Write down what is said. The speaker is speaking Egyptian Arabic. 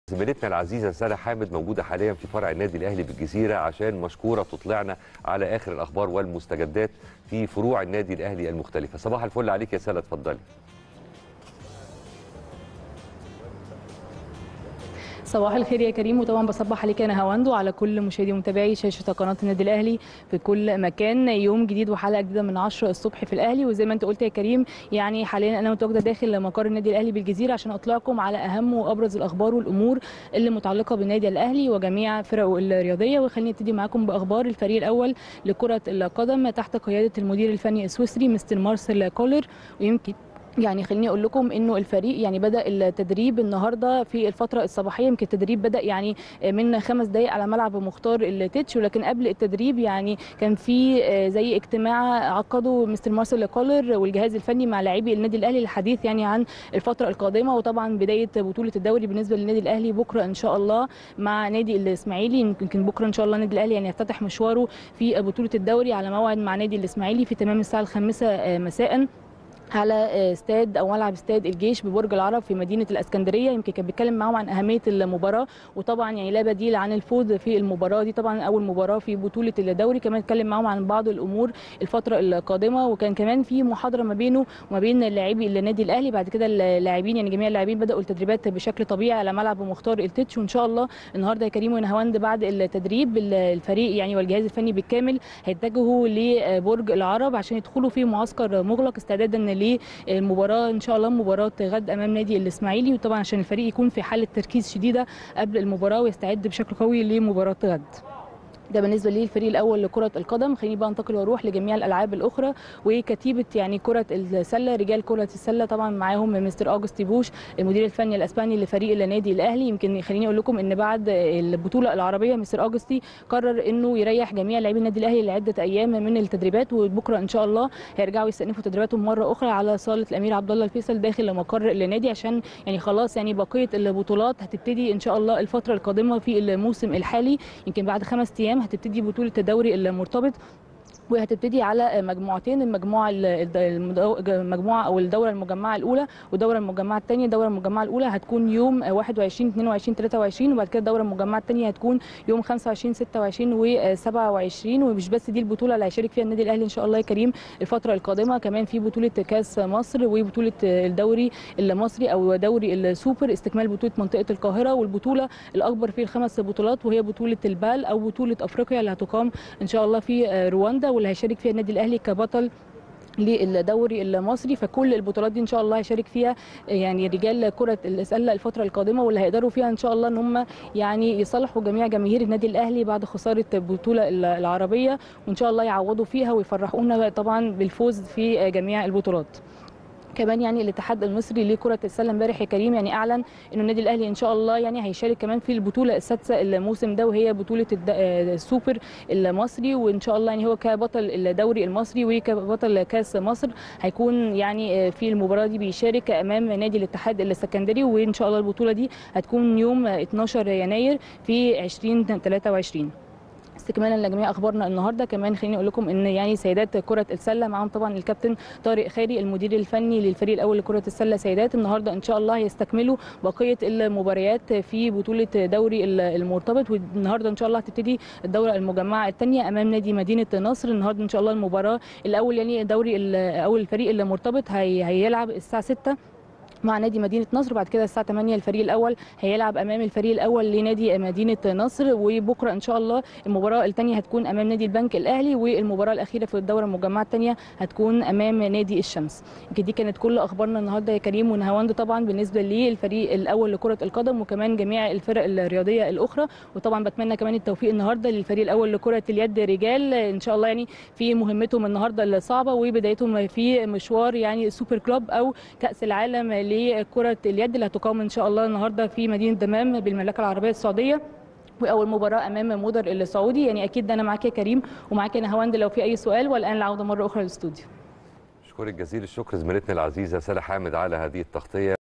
زميلتنا العزيزه ساره حامد موجوده حاليا في فرع النادي الاهلي بالجزيره عشان مشكوره تطلعنا على اخر الاخبار والمستجدات في فروع النادي الاهلي المختلفه صباح الفل عليك يا ساره اتفضلي صباح الخير يا كريم وطبعا بصبح عليك انا هواند وعلى كل مشاهدي ومتابعي شاشه قناه النادي الاهلي في كل مكان يوم جديد وحلقه جديده من 10 الصبح في الاهلي وزي ما انت قلت يا كريم يعني حاليا انا متواجده داخل مقر النادي الاهلي بالجزيره عشان اطلعكم على اهم وابرز الاخبار والامور اللي متعلقه بالنادي الاهلي وجميع فرقه الرياضيه وخليني ابتدي معاكم باخبار الفريق الاول لكره القدم تحت قياده المدير الفني السويسري مستر مارسيل كولر ويمكن يعني خليني اقول لكم انه الفريق يعني بدا التدريب النهارده في الفتره الصباحيه يمكن التدريب بدا يعني من خمس دقائق على ملعب مختار التتش ولكن قبل التدريب يعني كان في زي اجتماع عقده مستر مارسيل كولر والجهاز الفني مع لاعبي النادي الاهلي للحديث يعني عن الفتره القادمه وطبعا بدايه بطوله الدوري بالنسبه للنادي الاهلي بكره ان شاء الله مع نادي الاسماعيلي يمكن بكره ان شاء الله النادي الاهلي يعني يفتتح مشواره في بطوله الدوري على موعد مع نادي الاسماعيلي في تمام الساعه الخامسه مساء على استاد او ملعب استاد الجيش ببرج العرب في مدينه الاسكندريه يمكن كان بيتكلم معاهم عن اهميه المباراه وطبعا يعني لا بديل عن الفوز في المباراه دي طبعا اول مباراه في بطوله الدوري كمان اتكلم معاهم عن بعض الامور الفتره القادمه وكان كمان في محاضره ما بينه وما بين لاعبي النادي الاهلي بعد كده اللاعبين يعني جميع اللاعبين بداوا التدريبات بشكل طبيعي على ملعب مختار التتش وان شاء الله النهارده يا كريم ونهاوند بعد التدريب الفريق يعني والجهاز الفني بالكامل هيتجهوا لبرج العرب عشان يدخلوا في معسكر مغلق استعدادا للمباراه ان شاء الله مباراه غد امام نادي الاسماعيلي وطبعا عشان الفريق يكون في حاله تركيز شديده قبل المباراه ويستعد بشكل قوي لمباراه غد ده بالنسبه للفريق الاول لكره القدم خليني بقى انتقل واروح لجميع الالعاب الاخرى وكتيبه يعني كره السله رجال كره السله طبعا معاهم مستر اوجستي بوش المدير الفني الاسباني لفريق النادي الاهلي يمكن خليني اقول لكم ان بعد البطوله العربيه مستر اوجستي قرر انه يريح جميع لاعبي النادي الاهلي لعده ايام من التدريبات وبكره ان شاء الله هيرجعوا يستأنفوا تدريباتهم مره اخرى على صاله الامير عبد الله الفيصل داخل مقر النادي عشان يعني خلاص يعني بقيه البطولات هتبتدي ان شاء الله الفتره القادمه في الموسم الحالي يمكن بعد خمس ايام هتبتدي بطوله الدوري المرتبط وهتبتدي على مجموعتين المجموعه المجموعه او الدوره المجمعه الاولى والدوره المجمعه الثانيه الدوره المجمعه الاولى هتكون يوم 21 22 23 وبعد كده الدوره المجمعه الثانيه هتكون يوم 25 26 و27 ومش بس دي البطوله اللي هيشارك فيها النادي الاهلي ان شاء الله يا كريم الفتره القادمه كمان في بطوله كاس مصر وبطوله الدوري المصري او دوري السوبر استكمال بطوله منطقه القاهره والبطوله الاكبر في الخمس بطولات وهي بطوله البال او بطوله افريقيا اللي هتقام ان شاء الله في رواندا واللي هيشارك فيها النادي الاهلي كبطل للدوري المصري فكل البطولات دي ان شاء الله هيشارك فيها يعني رجال كره السله الفتره القادمه واللي هيقدروا فيها ان شاء الله ان هم يعني يصالحوا جميع جماهير النادي الاهلي بعد خساره البطوله العربيه وان شاء الله يعوضوا فيها ويفرحونا طبعا بالفوز في جميع البطولات كمان يعني الاتحاد المصري لكره السله امبارح يا كريم يعني اعلن انه النادي الاهلي ان شاء الله يعني هيشارك كمان في البطوله السادسه الموسم ده وهي بطوله السوبر المصري وان شاء الله يعني هو كبطل الدوري المصري وكبطل كاس مصر هيكون يعني في المباراه دي بيشارك امام نادي الاتحاد السكندري وان شاء الله البطوله دي هتكون يوم 12 يناير في 2023 استكمالا لجميع اخبارنا النهارده كمان خليني اقول لكم ان يعني سيدات كره السله معاهم طبعا الكابتن طارق خيري المدير الفني للفريق الاول لكره السله سيدات النهارده ان شاء الله هيستكملوا بقيه المباريات في بطوله دوري المرتبط والنهارده ان شاء الله هتبتدي الدوره المجمعه الثانيه امام نادي مدينه نصر النهارده ان شاء الله المباراه الاول يعني دوري او الفريق المرتبط هي هيلعب الساعه 6 مع نادي مدينه نصر بعد كده الساعه 8 الفريق الاول هيلعب امام الفريق الاول لنادي مدينه نصر وبكره ان شاء الله المباراه الثانيه هتكون امام نادي البنك الاهلي والمباراه الاخيره في الدوره المجمعه الثانيه هتكون امام نادي الشمس دي كانت كل اخبارنا النهارده يا كريم ونهاوند طبعا بالنسبه للفريق الاول لكره القدم وكمان جميع الفرق الرياضيه الاخرى وطبعا بتمنى كمان التوفيق النهارده للفريق الاول لكره اليد رجال ان شاء الله يعني في مهمتهم النهارده الصعبه وبدايتهم في مشوار يعني سوبر كلوب او كاس العالم لكره اليد اللي هتقام ان شاء الله النهارده في مدينه دمام بالمملكه العربيه السعوديه واول مباراه امام مودر السعودي يعني اكيد ده انا معاك يا كريم ومعاك انا هواند لو في اي سؤال والان العوده مره اخرى للاستوديو اشكرك جزيل الشكر زميلتنا العزيزه ساره حامد على هذه التغطيه